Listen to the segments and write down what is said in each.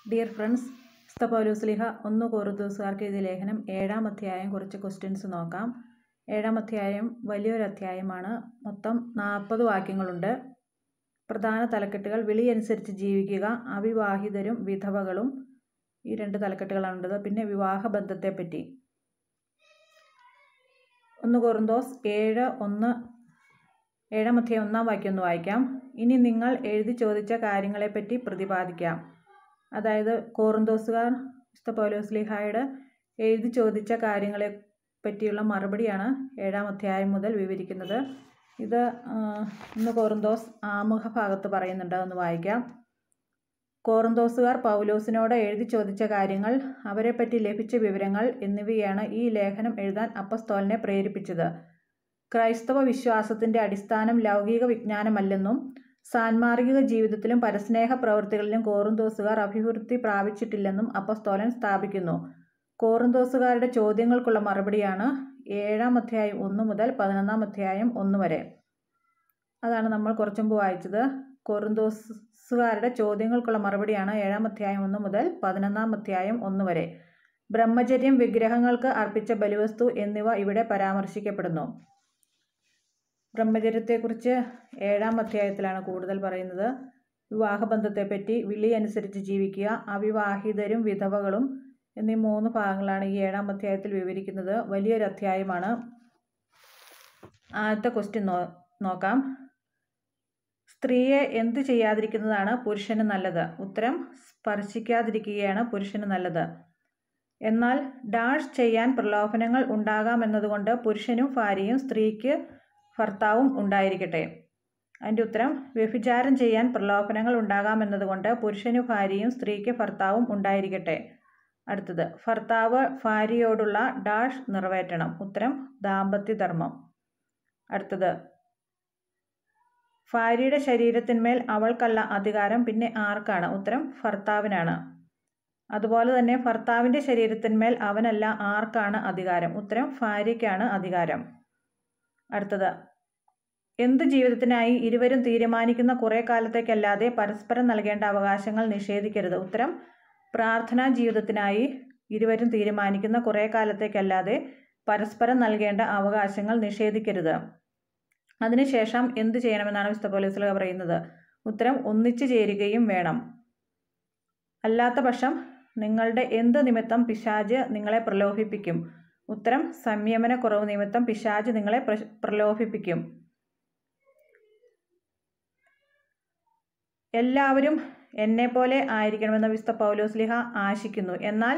Dear friends വിശുദ്ധ പൗലോസ്ലിഹ ഒന്ന് കോറിന്തോസുകാർക്ക് എഴുതിയ ലേഖനം ഏഴാം അധ്യായം കുറച്ച് ക്വസ്റ്റ്യൻസ് നോക്കാം ഏഴാം അധ്യായം വലിയൊരു അധ്യായമാണ് മൊത്തം നാൽപ്പത് വാക്യങ്ങളുണ്ട് പ്രധാന തലക്കെട്ടുകൾ വിളി അനുസരിച്ച് ജീവിക്കുക അവിവാഹിതരും വിധവകളും ഈ രണ്ട് തലക്കെട്ടുകളാണുള്ളത് പിന്നെ വിവാഹ ബന്ധത്തെപ്പറ്റി ഒന്ന് കോറിന്തോസ് ഏഴ് ഒന്ന് ഏഴാം അധ്യായം ഒന്നാം വാക്യം ഒന്ന് വായിക്കാം ഇനി നിങ്ങൾ എഴുതി ചോദിച്ച കാര്യങ്ങളെപ്പറ്റി പ്രതിപാദിക്കാം അതായത് കോറിന്തോസുകാർ വിശുദ്ധ പൗലോസ്ലിഹായുടെ എഴുതി ചോദിച്ച കാര്യങ്ങളെ പറ്റിയുള്ള മറുപടിയാണ് ഏഴാം അധ്യായം മുതൽ വിവരിക്കുന്നത് ഇത് ഇന്ന് കോറിന്തോസ് ആമുഖ ഭാഗത്ത് പറയുന്നുണ്ട് ഒന്ന് വായിക്കാം കോറിന്തോസുകാർ പൗലോസിനോട് എഴുതി ചോദിച്ച കാര്യങ്ങൾ അവരെപ്പറ്റി ലഭിച്ച വിവരങ്ങൾ എന്നിവയാണ് ഈ ലേഖനം എഴുതാൻ അപ്പസ്തോലിനെ പ്രേരിപ്പിച്ചത് ക്രൈസ്തവ വിശ്വാസത്തിൻ്റെ അടിസ്ഥാനം ലൗകിക വിജ്ഞാനമല്ലെന്നും സാൻമാർഗിക ജീവിതത്തിലും പരസ്നേഹ പ്രവൃത്തികളിലും കോറിന്തോസുകാർ അഭിവൃദ്ധി പ്രാപിച്ചിട്ടില്ലെന്നും അപ്പസ്തോലൻ സ്ഥാപിക്കുന്നു കോറിന്തോസുകാരുടെ ചോദ്യങ്ങൾക്കുള്ള മറുപടിയാണ് ഏഴാം അധ്യായം ഒന്ന് മുതൽ പതിനൊന്നാം അധ്യായം ഒന്ന് വരെ അതാണ് നമ്മൾ കുറച്ചു മുമ്പ് വായിച്ചത് കോറിന്തോസുകാരുടെ ചോദ്യങ്ങൾക്കുള്ള മറുപടിയാണ് ഏഴാം അധ്യായം ഒന്ന് മുതൽ പതിനൊന്നാം അധ്യായം ഒന്ന് വരെ ബ്രഹ്മചര്യം വിഗ്രഹങ്ങൾക്ക് അർപ്പിച്ച ബലിവസ്തു എന്നിവ ഇവിടെ പരാമർശിക്കപ്പെടുന്നു ബ്രഹ്മചര്യത്തെക്കുറിച്ച് ഏഴാം അധ്യായത്തിലാണ് കൂടുതൽ പറയുന്നത് വിവാഹബന്ധത്തെപ്പറ്റി വിളി അനുസരിച്ച് ജീവിക്കുക അവിവാഹിതരും വിധവകളും എന്നീ മൂന്ന് ഭാഗങ്ങളാണ് ഈ ഏഴാം അധ്യായത്തിൽ വിവരിക്കുന്നത് വലിയൊരു അധ്യായമാണ് ആദ്യത്തെ ക്വസ്റ്റ്യൻ നോ നോക്കാം സ്ത്രീയെ എന്ത് ചെയ്യാതിരിക്കുന്നതാണ് പുരുഷന് നല്ലത് ഉത്തരം സ്പർശിക്കാതിരിക്കുകയാണ് പുരുഷന് നല്ലത് എന്നാൽ ഡാഷ് ചെയ്യാൻ പ്രലോഭനങ്ങൾ ഉണ്ടാകാമെന്നതുകൊണ്ട് പുരുഷനും ഭാര്യയും സ്ത്രീക്ക് ഭർത്താവും ഉണ്ടായിരിക്കട്ടെ അതിൻ്റെ ഉത്തരം വ്യഭിചാരം ചെയ്യാൻ പ്രലോഭനങ്ങൾ ഉണ്ടാകാമെന്നതുകൊണ്ട് പുരുഷനു ഭാര്യയും സ്ത്രീക്ക് ഭർത്താവും ഉണ്ടായിരിക്കട്ടെ അടുത്തത് ഭർത്താവ് ഭാര്യയോടുള്ള ഡാഷ് നിറവേറ്റണം ഉത്തരം ദാമ്പത്യധർമ്മം അടുത്തത് ഭാര്യയുടെ ശരീരത്തിന്മേൽ അവൾക്കല്ല അധികാരം പിന്നെ ആർക്കാണ് ഉത്തരം ഭർത്താവിനാണ് അതുപോലെ തന്നെ ഭർത്താവിൻ്റെ ശരീരത്തിന്മേൽ അവനല്ല ആർക്കാണ് അധികാരം ഉത്തരം ഭാര്യയ്ക്കാണ് അധികാരം അടുത്തത് എന്ത് ജീവിതത്തിനായി ഇരുവരും തീരുമാനിക്കുന്ന കുറേ കാലത്തേക്കല്ലാതെ പരസ്പരം നൽകേണ്ട അവകാശങ്ങൾ നിഷേധിക്കരുത് ഉത്തരം പ്രാർത്ഥനാ ജീവിതത്തിനായി ഇരുവരും തീരുമാനിക്കുന്ന കുറേ കാലത്തേക്കല്ലാതെ പരസ്പരം നൽകേണ്ട അവകാശങ്ങൾ നിഷേധിക്കരുത് അതിനുശേഷം എന്ത് ചെയ്യണമെന്നാണ് വിശുദ്ധ പോലീസിൽ പറയുന്നത് ഉത്തരം ഒന്നിച്ചു ചേരുകയും വേണം അല്ലാത്ത പക്ഷം നിങ്ങളുടെ എന്ത് നിമിത്തം പിശാജ് നിങ്ങളെ പ്രലോഭിപ്പിക്കും ഉത്തരം സംയമന കുറവ് നിമിത്തം പിശാജ് നിങ്ങളെ പ്രലോഭിപ്പിക്കും എല്ലാവരും എന്നെ പോലെ ആയിരിക്കണമെന്ന് വിശുദ്ധ പൗലോസ്ലിഹ ആശിക്കുന്നു എന്നാൽ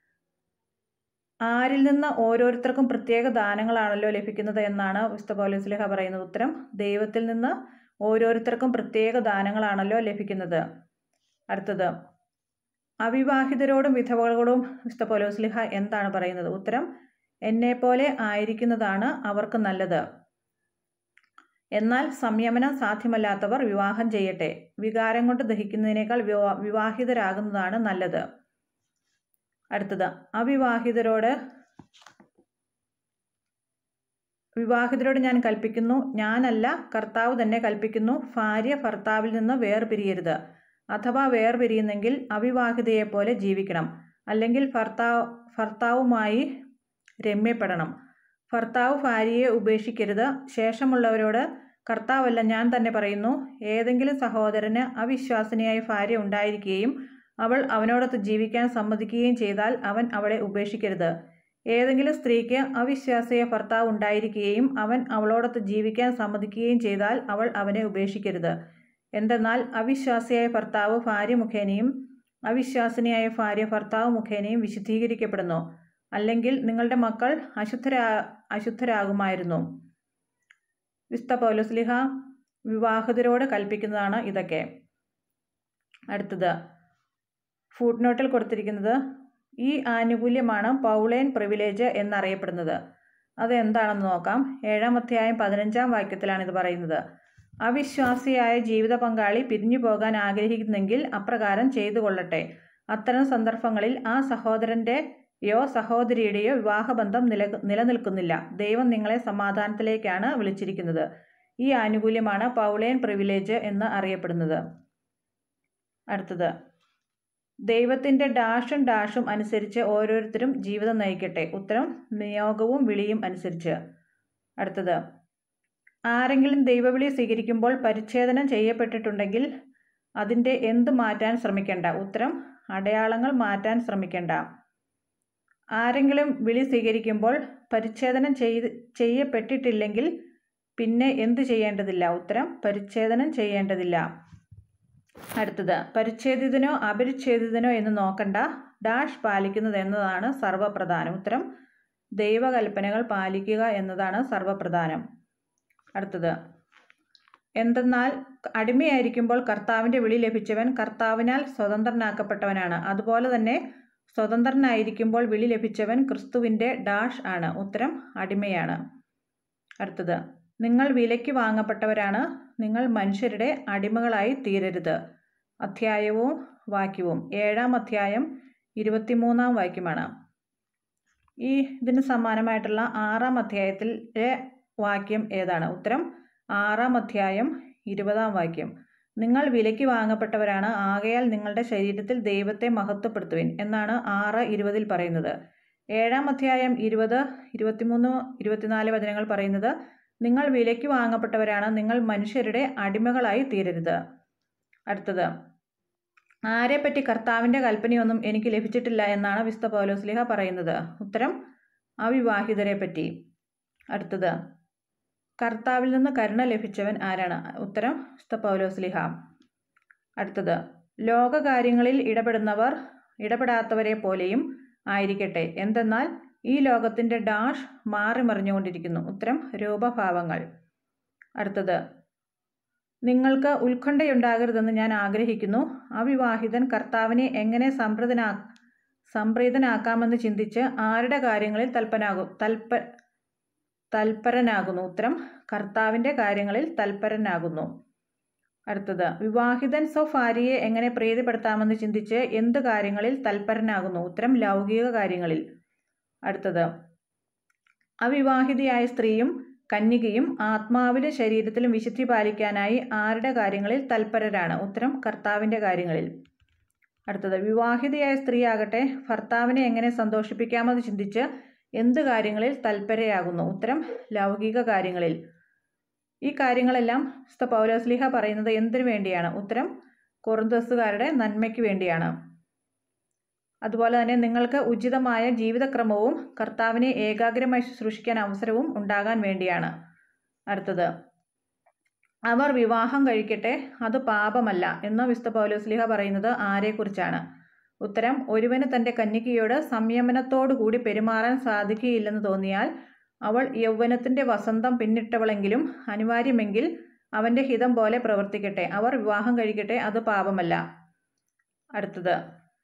ആരിൽ നിന്ന് ഓരോരുത്തർക്കും പ്രത്യേക ദാനങ്ങളാണല്ലോ ലഭിക്കുന്നത് എന്നാണ് വിശുദ്ധ പൗലോസ്ലിഹ പറയുന്നത് ഉത്തരം ദൈവത്തിൽ നിന്ന് ഓരോരുത്തർക്കും പ്രത്യേക ദാനങ്ങളാണല്ലോ ലഭിക്കുന്നത് അടുത്തത് അവിവാഹിതരോടും വിധവകളോടും വിശുദ്ധ പൗലോസ്ലിഹ എന്താണ് പറയുന്നത് ഉത്തരം എന്നെപ്പോലെ ആയിരിക്കുന്നതാണ് അവർക്ക് നല്ലത് എന്നാൽ സംയമനം സാധ്യമല്ലാത്തവർ വിവാഹം ചെയ്യട്ടെ വികാരം കൊണ്ട് ദഹിക്കുന്നതിനേക്കാൾ വിവാഹിതരാകുന്നതാണ് നല്ലത് അടുത്തത് അവിവാഹിതരോട് വിവാഹിതരോട് ഞാൻ കൽപ്പിക്കുന്നു ഞാനല്ല കർത്താവ് തന്നെ കൽപ്പിക്കുന്നു ഭാര്യ ഭർത്താവിൽ നിന്ന് വേർപിരിയരുത് അഥവാ വേർപിരിയുന്നെങ്കിൽ അവിവാഹിതയെപ്പോലെ ജീവിക്കണം അല്ലെങ്കിൽ ഭർത്താവ് ഭർത്താവുമായി രമ്യപ്പെടണം ഭർത്താവ് ഭാര്യയെ ഉപേക്ഷിക്കരുത് ശേഷമുള്ളവരോട് കർത്താവല്ല ഞാൻ തന്നെ പറയുന്നു ഏതെങ്കിലും സഹോദരന് അവിശ്വാസനിയായ ഭാര്യ ഉണ്ടായിരിക്കുകയും അവൾ അവനോടൊത്ത് ജീവിക്കാൻ സമ്മതിക്കുകയും ചെയ്താൽ അവൻ അവളെ ഉപേക്ഷിക്കരുത് ഏതെങ്കിലും സ്ത്രീക്ക് അവിശ്വാസിയ ഭർത്താവ് ഉണ്ടായിരിക്കുകയും അവൻ അവളോടൊത്ത് ജീവിക്കാൻ സമ്മതിക്കുകയും ചെയ്താൽ അവൾ അവനെ ഉപേക്ഷിക്കരുത് എന്തെന്നാൽ അവിശ്വാസിയായ ഭർത്താവ് ഭാര്യ മുഖേനയും അവിശ്വാസിനിയായ ഭാര്യ ഭർത്താവ് മുഖേനയും വിശുദ്ധീകരിക്കപ്പെടുന്നു അല്ലെങ്കിൽ നിങ്ങളുടെ മക്കൾ അശുദ്ധരാ അശുദ്ധരാകുമായിരുന്നു വിസ്ത പൗലസ്ലിഹ വിവാഹിതരോട് കൽപ്പിക്കുന്നതാണ് ഇതൊക്കെ അടുത്തത് ഫുഡ് നോട്ടിൽ കൊടുത്തിരിക്കുന്നത് ഈ ആനുകൂല്യമാണ് പൗളേൻ പ്രിവിലേജ് എന്നറിയപ്പെടുന്നത് അത് എന്താണെന്ന് നോക്കാം ഏഴാം അധ്യായം പതിനഞ്ചാം വാക്യത്തിലാണ് ഇത് പറയുന്നത് അവിശ്വാസിയായ ജീവിത പങ്കാളി പിരിഞ്ഞു പോകാൻ ആഗ്രഹിക്കുന്നെങ്കിൽ അപ്രകാരം ചെയ്തു കൊള്ളട്ടെ അത്തരം സന്ദർഭങ്ങളിൽ ആ സഹോദരൻ്റെ യോ സഹോദരിയുടെയോ വിവാഹബന്ധം നില നിലനിൽക്കുന്നില്ല ദൈവം നിങ്ങളെ സമാധാനത്തിലേക്കാണ് വിളിച്ചിരിക്കുന്നത് ഈ ആനുകൂല്യമാണ് പൗളേൻ പ്രിവിലേജ് എന്ന് അറിയപ്പെടുന്നത് അടുത്തത് ദൈവത്തിൻ്റെ ഡാഷും ഡാഷും അനുസരിച്ച് ഓരോരുത്തരും ജീവിതം നയിക്കട്ടെ ഉത്തരം നിയോഗവും വിളിയും അനുസരിച്ച് അടുത്തത് ആരെങ്കിലും ദൈവവിളി സ്വീകരിക്കുമ്പോൾ പരിച്ഛേദനം ചെയ്യപ്പെട്ടിട്ടുണ്ടെങ്കിൽ അതിൻ്റെ എന്ത് മാറ്റാൻ ശ്രമിക്കേണ്ട ഉത്തരം അടയാളങ്ങൾ മാറ്റാൻ ശ്രമിക്കേണ്ട ആരെങ്കിലും വിളി സ്വീകരിക്കുമ്പോൾ പരിച്ഛേദനം ചെയ്ത് ചെയ്യപ്പെട്ടിട്ടില്ലെങ്കിൽ പിന്നെ എന്ത് ചെയ്യേണ്ടതില്ല ഉത്തരം പരിച്ഛേദനം ചെയ്യേണ്ടതില്ല അടുത്തത് പരിച്ഛേദിതനോ അപരിച്ഛേദിതനോ എന്ന് നോക്കണ്ട ഡാഷ് പാലിക്കുന്നത് എന്നതാണ് സർവപ്രധാനം ഉത്തരം ദൈവകൽപ്പനകൾ പാലിക്കുക എന്നതാണ് സർവപ്രധാനം അടുത്തത് എന്തെന്നാൽ അടിമയായിരിക്കുമ്പോൾ കർത്താവിൻ്റെ വിളി ലഭിച്ചവൻ കർത്താവിനാൽ സ്വതന്ത്രനാക്കപ്പെട്ടവനാണ് അതുപോലെ തന്നെ സ്വതന്ത്രനായിരിക്കുമ്പോൾ വിളി ലഭിച്ചവൻ ക്രിസ്തുവിൻ്റെ ഡാഷ് ആണ് ഉത്തരം അടിമയാണ് അടുത്തത് നിങ്ങൾ വിലയ്ക്ക് വാങ്ങപ്പെട്ടവരാണ് നിങ്ങൾ മനുഷ്യരുടെ അടിമകളായി തീരരുത് അധ്യായവും വാക്യവും ഏഴാം അധ്യായം ഇരുപത്തിമൂന്നാം വാക്യമാണ് ഈ ഇതിന് സമാനമായിട്ടുള്ള ആറാം അധ്യായത്തിലെ വാക്യം ഏതാണ് ഉത്തരം ആറാം അധ്യായം ഇരുപതാം വാക്യം നിങ്ങൾ വിലയ്ക്ക് വാങ്ങപ്പെട്ടവരാണ് ആകയാൽ നിങ്ങളുടെ ശരീരത്തിൽ ദൈവത്തെ മഹത്വപ്പെടുത്തുവിൻ എന്നാണ് ആറ് ഇരുപതിൽ പറയുന്നത് ഏഴാം അധ്യായം ഇരുപത് ഇരുപത്തിമൂന്ന് ഇരുപത്തിനാല് വചനങ്ങൾ പറയുന്നത് നിങ്ങൾ വിലയ്ക്ക് വാങ്ങപ്പെട്ടവരാണ് നിങ്ങൾ മനുഷ്യരുടെ അടിമകളായി തീരരുത് അടുത്തത് ആരെപ്പറ്റി കർത്താവിൻ്റെ കൽപ്പനയൊന്നും എനിക്ക് ലഭിച്ചിട്ടില്ല എന്നാണ് വിസ്ത പൗലോസ്ലിഹ പറയുന്നത് ഉത്തരം അവിവാഹിതരെ പറ്റി അടുത്തത് കർത്താവിൽ നിന്ന് കരുണ ലഭിച്ചവൻ ആരാണ് ഉത്തരം വിസ്ത പൗലോസ്ലിഹ അടുത്തത് ലോകകാര്യങ്ങളിൽ ഇടപെടുന്നവർ ഇടപെടാത്തവരെ പോലെയും ആയിരിക്കട്ടെ എന്തെന്നാൽ ഈ ലോകത്തിൻ്റെ ഡാഷ് മാറി മറിഞ്ഞുകൊണ്ടിരിക്കുന്നു ഉത്തരം രൂപഭാവങ്ങൾ അടുത്തത് നിങ്ങൾക്ക് ഉത്കണ്ഠയുണ്ടാകരുതെന്ന് ഞാൻ ആഗ്രഹിക്കുന്നു അവിവാഹിതൻ കർത്താവിനെ എങ്ങനെ സംപ്രദനാ സംപ്രീതനാക്കാമെന്ന് ചിന്തിച്ച് ആരുടെ കാര്യങ്ങളിൽ തൽപ്പനാകും തൽപ തൽപരനാകുന്നു ഉത്തരം കർത്താവിൻ്റെ കാര്യങ്ങളിൽ തൽപരനാകുന്നു അടുത്തത് വിവാഹിതൻ സ്വ ഭാര്യയെ എങ്ങനെ പ്രീതിപ്പെടുത്താമെന്ന് ചിന്തിച്ച് എന്ത് കാര്യങ്ങളിൽ തൽപരനാകുന്നു ഉത്തരം ലൗകിക കാര്യങ്ങളിൽ അടുത്തത് അവിവാഹിതയായ സ്ത്രീയും കന്യകയും ആത്മാവിലും ശരീരത്തിലും വിശുദ്ധി പാലിക്കാനായി ആരുടെ കാര്യങ്ങളിൽ തൽപരരാണ് ഉത്തരം കർത്താവിൻ്റെ കാര്യങ്ങളിൽ അടുത്തത് വിവാഹിതയായ സ്ത്രീയാകട്ടെ ഭർത്താവിനെ എങ്ങനെ സന്തോഷിപ്പിക്കാമെന്ന് ചിന്തിച്ച് എന്ത് കാര്യങ്ങളിൽ തൽപരയാകുന്നു ഉത്തരം ലൗകിക കാര്യങ്ങളിൽ ഈ കാര്യങ്ങളെല്ലാം വിശുദ്ധ പൗലോസ്ലിഹ പറയുന്നത് എന്തിനു വേണ്ടിയാണ് ഉത്തരം കൊറിന്തോസുകാരുടെ നന്മയ്ക്ക് വേണ്ടിയാണ് അതുപോലെ തന്നെ നിങ്ങൾക്ക് ഉചിതമായ ജീവിതക്രമവും കർത്താവിനെ ഏകാഗ്രമായി ശുശ്രൂഷിക്കാൻ അവസരവും ഉണ്ടാകാൻ വേണ്ടിയാണ് അടുത്തത് അവർ വിവാഹം കഴിക്കട്ടെ അത് പാപമല്ല എന്ന് വിസ്ത പൗലോസ്ലിഹ പറയുന്നത് ആരെക്കുറിച്ചാണ് ഉത്തരം ഒരുവന് തൻ്റെ കന്യകയോട് സംയമനത്തോടു കൂടി പെരുമാറാൻ സാധിക്കുകയില്ലെന്ന് തോന്നിയാൽ അവൾ യൗവനത്തിൻ്റെ വസന്തം പിന്നിട്ടവളെങ്കിലും അനിവാര്യമെങ്കിൽ അവൻ്റെ ഹിതം പോലെ പ്രവർത്തിക്കട്ടെ അവർ വിവാഹം കഴിക്കട്ടെ അത് പാപമല്ല അടുത്തത്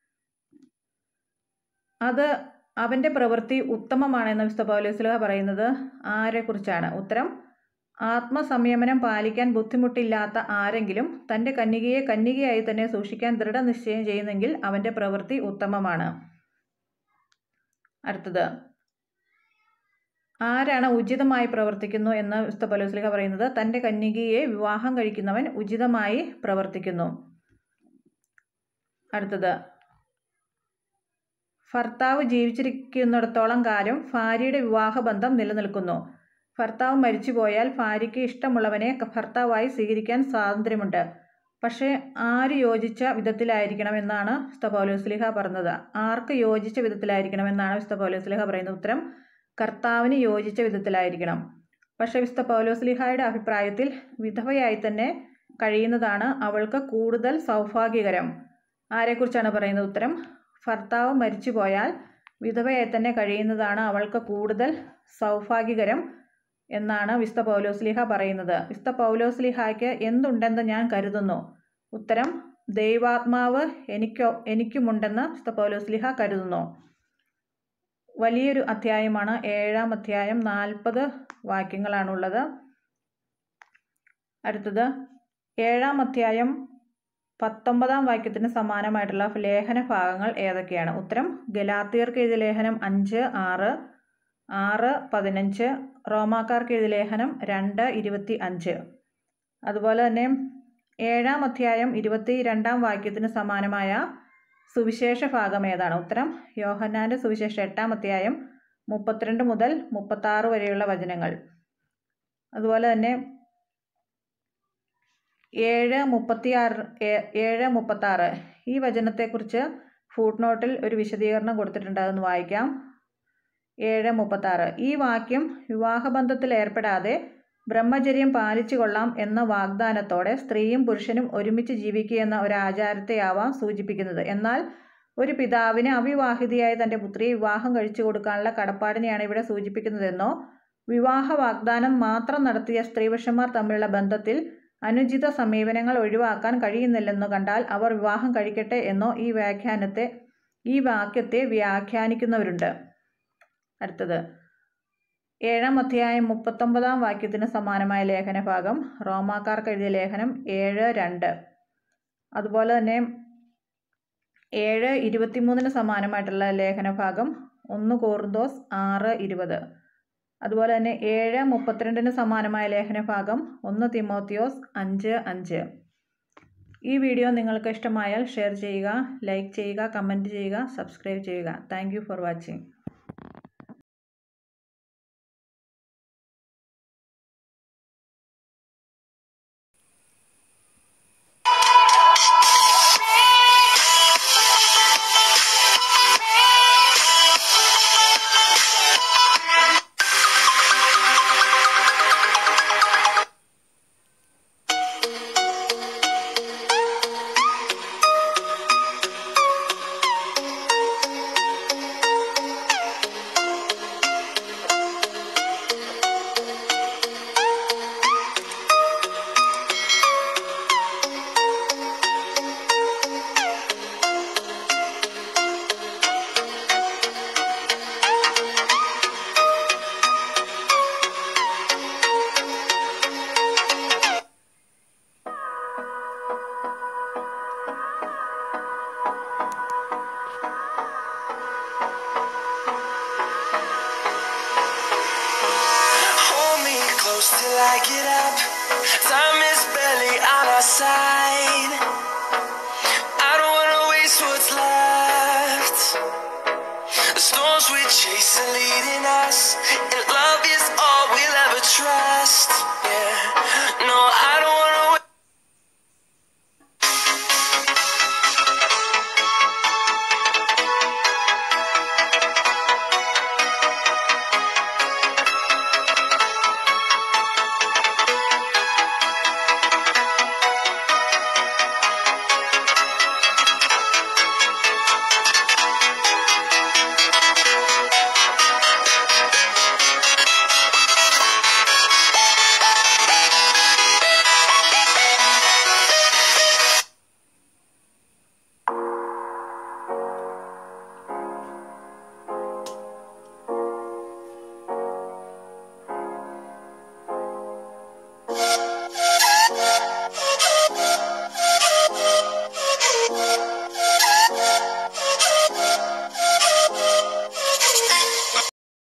അത് അവൻ്റെ പ്രവൃത്തി ഉത്തമമാണെന്ന് വിശുദ്ധ പൗലോസ്ലിഹ പറയുന്നത് ആരെക്കുറിച്ചാണ് ഉത്തരം ആത്മസംയമനം പാലിക്കാൻ ബുദ്ധിമുട്ടില്ലാത്ത ആരെങ്കിലും തൻ്റെ കന്യകയെ കന്യകയായി തന്നെ സൂക്ഷിക്കാൻ ദൃഢനിശ്ചയം ചെയ്യുന്നെങ്കിൽ അവൻ്റെ പ്രവൃത്തി ഉത്തമമാണ് അടുത്തത് ആരാണ് ഉചിതമായി പ്രവർത്തിക്കുന്നു എന്ന് വിശുദ്ധ പൗലോസ്ലിഹ പറയുന്നത് തൻ്റെ കന്യകയെ വിവാഹം കഴിക്കുന്നവൻ ഉചിതമായി പ്രവർത്തിക്കുന്നു അടുത്തത് ഭർത്താവ് ജീവിച്ചിരിക്കുന്നിടത്തോളം കാലം ഭാര്യയുടെ വിവാഹബന്ധം നിലനിൽക്കുന്നു ഭർത്താവ് മരിച്ചുപോയാൽ ഭാര്യയ്ക്ക് ഇഷ്ടമുള്ളവനെ ഭർത്താവായി സ്വീകരിക്കാൻ സ്വാതന്ത്ര്യമുണ്ട് പക്ഷേ ആര് യോജിച്ച വിധത്തിലായിരിക്കണമെന്നാണ് വിസ്ത പൗലോസ്ലിഹ പറഞ്ഞത് ആർക്ക് യോജിച്ച വിധത്തിലായിരിക്കണമെന്നാണ് വിസ്ത പൗലോസ്ലിഹ പറയുന്നത് ഉത്തരം കർത്താവിന് യോജിച്ച വിധത്തിലായിരിക്കണം പക്ഷേ വിസ്ത പൗലോസ്ലിഹായുടെ അഭിപ്രായത്തിൽ വിധവയായി തന്നെ കഴിയുന്നതാണ് അവൾക്ക് കൂടുതൽ സൗഭാഗ്യകരം ആരെക്കുറിച്ചാണ് പറയുന്നത് ഉത്തരം ഭർത്താവ് മരിച്ചുപോയാൽ വിധവയായി തന്നെ കഴിയുന്നതാണ് അവൾക്ക് കൂടുതൽ സൗഭാഗ്യകരം എന്നാണ് വിസ്ത പൗലോസ്ലിഹ പറയുന്നത് വിസ്ത പൗലോസ്ലിഹായ്ക്ക് എന്തുണ്ടെന്ന് ഞാൻ കരുതുന്നു ഉത്തരം ദൈവാത്മാവ് എനിക്കോ എനിക്കുമുണ്ടെന്ന് വിസ്ത പൗലോസ്ലിഹ കരുതുന്നു വലിയൊരു അധ്യായമാണ് ഏഴാം അധ്യായം നാൽപ്പത് വാക്യങ്ങളാണുള്ളത് അടുത്തത് ഏഴാം അധ്യായം പത്തൊമ്പതാം വാക്യത്തിന് സമാനമായിട്ടുള്ള ലേഖന ഭാഗങ്ങൾ ഏതൊക്കെയാണ് ഉത്തരം ഗലാത്തിയർക്ക് എഴുതിയ ലേഖനം അഞ്ച് ആറ് ആറ് പതിനഞ്ച് റോമാക്കാർക്ക് എഴുതിയ ലേഖനം രണ്ട് ഇരുപത്തി അഞ്ച് അതുപോലെ തന്നെ ഏഴാം അധ്യായം ഇരുപത്തി രണ്ടാം വാക്യത്തിന് സമാനമായ സുവിശേഷ ഭാഗം ഏതാണ് ഉത്തരം യോഹന്നാൻ്റെ സുവിശേഷം എട്ടാം അധ്യായം മുപ്പത്തിരണ്ട് മുതൽ മുപ്പത്താറ് വരെയുള്ള വചനങ്ങൾ അതുപോലെ തന്നെ ഏഴ് മുപ്പത്തിയാറ് ഏഴ് മുപ്പത്താറ് ഈ വചനത്തെക്കുറിച്ച് ഫുട് നോട്ടിൽ ഒരു വിശദീകരണം കൊടുത്തിട്ടുണ്ട് അതൊന്ന് വായിക്കാം ഏഴ് മുപ്പത്താറ് ഈ വാക്യം വിവാഹബന്ധത്തിൽ ഏർപ്പെടാതെ ബ്രഹ്മചര്യം പാലിച്ചു കൊള്ളാം എന്ന വാഗ്ദാനത്തോടെ സ്ത്രീയും പുരുഷനും ഒരുമിച്ച് ജീവിക്കുകയെന്ന ഒരു ആചാരത്തെയാവാം സൂചിപ്പിക്കുന്നത് എന്നാൽ ഒരു പിതാവിന് അവിവാഹിതയായ തൻ്റെ പുത്രിയെ വിവാഹം കഴിച്ചു കൊടുക്കാനുള്ള കടപ്പാടിനെയാണ് ഇവിടെ സൂചിപ്പിക്കുന്നതെന്നോ വിവാഹ വാഗ്ദാനം മാത്രം നടത്തിയ സ്ത്രീപുരുഷന്മാർ തമ്മിലുള്ള ബന്ധത്തിൽ അനുചിത സമീപനങ്ങൾ ഒഴിവാക്കാൻ കഴിയുന്നില്ലെന്ന് കണ്ടാൽ അവർ വിവാഹം കഴിക്കട്ടെ എന്നോ ഈ വ്യാഖ്യാനത്തെ ഈ വാക്യത്തെ വ്യാഖ്യാനിക്കുന്നവരുണ്ട് അടുത്തത് ഏഴാം അധ്യായം മുപ്പത്തൊമ്പതാം വാക്യത്തിന് സമാനമായ ലേഖനഭാഗം റോമാക്കാർക്ക് എഴുതിയ ലേഖനം ഏഴ് രണ്ട് അതുപോലെ തന്നെ ഏഴ് ഇരുപത്തിമൂന്നിന് സമാനമായിട്ടുള്ള ലേഖനഭാഗം ഒന്ന് കോർദോസ് ആറ് ഇരുപത് അതുപോലെ തന്നെ ഏഴ് മുപ്പത്തിരണ്ടിന് സമാനമായ ലേഖനഭാഗം ഒന്ന് തിമോത്തിയോസ് അഞ്ച് അഞ്ച് ഈ വീഡിയോ നിങ്ങൾക്ക് ഇഷ്ടമായാൽ ഷെയർ ചെയ്യുക ലൈക്ക് ചെയ്യുക കമൻറ്റ് ചെയ്യുക സബ്സ്ക്രൈബ് ചെയ്യുക thank for watching Hold me close till I get up. Time is barely on our side. I don't wanna waste what's left. The storms we chase are leading us,